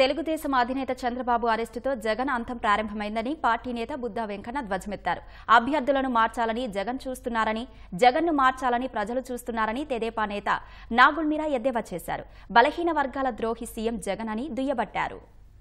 తెలుగుదేశం అధినేత చంద్రబాబు అరెస్టుతో జగన్ అంతం ప్రారంభమైందని పార్టీ నేత బుద్దా వెంకన్న ధ్వజమెత్తారు అభ్యర్థులను మార్చాలని జగన్ చూస్తున్నారని జగన్ను మార్చాలని ప్రజలు చూస్తున్నారని తెదేపా నేత నాగుల్ మీరా ఎద్దేవా చేశారు బలహీన వర్గాల ద్రోహి సీఎం జగన్ అని దుయ్యబట్టారు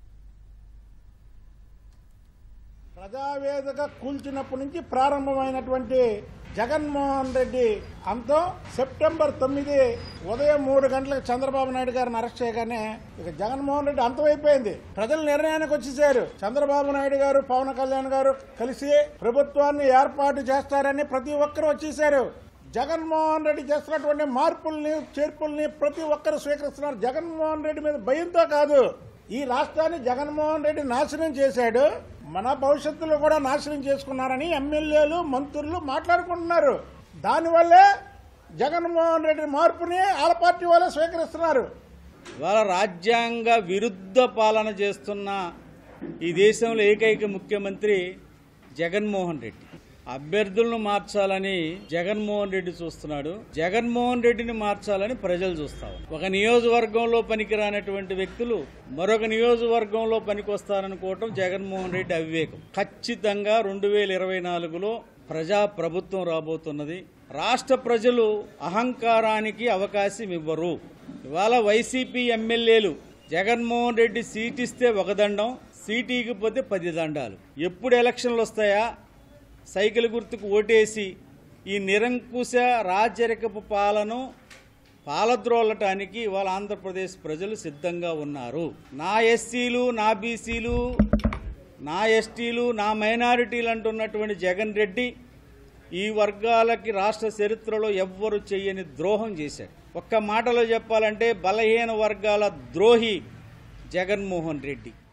ప్రజావేదిక కూల్చినప్పటి నుంచి ప్రారంభమైనటువంటి జగన్మోహన్ రెడ్డి అంతం సెప్టెంబర్ తొమ్మిది ఉదయం మూడు గంటలకు చంద్రబాబు నాయుడు గారిని అరెస్ట్ చేయగానే ఇక జగన్మోహన్ రెడ్డి అంతమైపోయింది ప్రజలు నిర్ణయానికి వచ్చేసారు చంద్రబాబు నాయుడు గారు పవన్ కళ్యాణ్ గారు కలిసి ప్రభుత్వాన్ని ఏర్పాటు చేస్తారని ప్రతి ఒక్కరు వచ్చేసారు జగన్మోహన్ రెడ్డి చేస్తున్నటువంటి మార్పుల్ని చేర్పుల్ని ప్రతి ఒక్కరు స్వీకరిస్తున్నారు జగన్మోహన్ రెడ్డి మీద భయంతో కాదు ఈ రాష్ట్రాన్ని జగన్మోహన్ రెడ్డి నాశనం చేశాడు మన భవిష్యత్తులో కూడా నాశనం చేసుకున్నారని ఎమ్మెల్యేలు మంత్రులు మాట్లాడుకుంటున్నారు దానివల్లే జగన్మోహన్ రెడ్డి మార్పుని ఆల పార్టీ వాళ్ళే స్వీకరిస్తున్నారు ఇవాళ రాజ్యాంగ విరుద్ధ పాలన చేస్తున్న ఈ దేశంలో ఏకైక ముఖ్యమంత్రి జగన్మోహన్ రెడ్డి అభ్యర్థులను మార్చాలని జగన్మోహన్ రెడ్డి చూస్తున్నాడు జగన్మోహన్ రెడ్డిని మార్చాలని ప్రజలు చూస్తారు ఒక నియోజకవర్గంలో పనికిరానటువంటి వ్యక్తులు మరొక నియోజకవర్గంలో పనికొస్తారనుకోవటం జగన్మోహన్ రెడ్డి అవివేకం ఖచ్చితంగా రెండు వేల ఇరవై నాలుగులో ప్రజా ప్రభుత్వం రాబోతున్నది రాష్ట్ర ప్రజలు అహంకారానికి అవకాశం ఇవ్వరు ఇవాళ వైసీపీ ఎమ్మెల్యేలు జగన్మోహన్ రెడ్డి సీట్ ఇస్తే ఒక దండం సీట్ ఇకపోతే పది దండాలు ఎప్పుడు ఎలక్షన్లు వస్తాయా సైకిల్ గుర్తుకు ఓటేసి ఈ నిరంకుశ రాజరికపు పాలను పాలద్రోలటానికి ఇవాళ ఆంధ్రప్రదేశ్ ప్రజలు సిద్ధంగా ఉన్నారు నా ఎస్సీలు నా బీసీలు నా ఎస్టీలు నా మైనారిటీలు అంటున్నటువంటి జగన్ రెడ్డి ఈ వర్గాలకి రాష్ట్ర చరిత్రలో ఎవ్వరు చెయ్యని ద్రోహం చేశాడు ఒక్క మాటలో చెప్పాలంటే బలహీన వర్గాల ద్రోహి జగన్మోహన్ రెడ్డి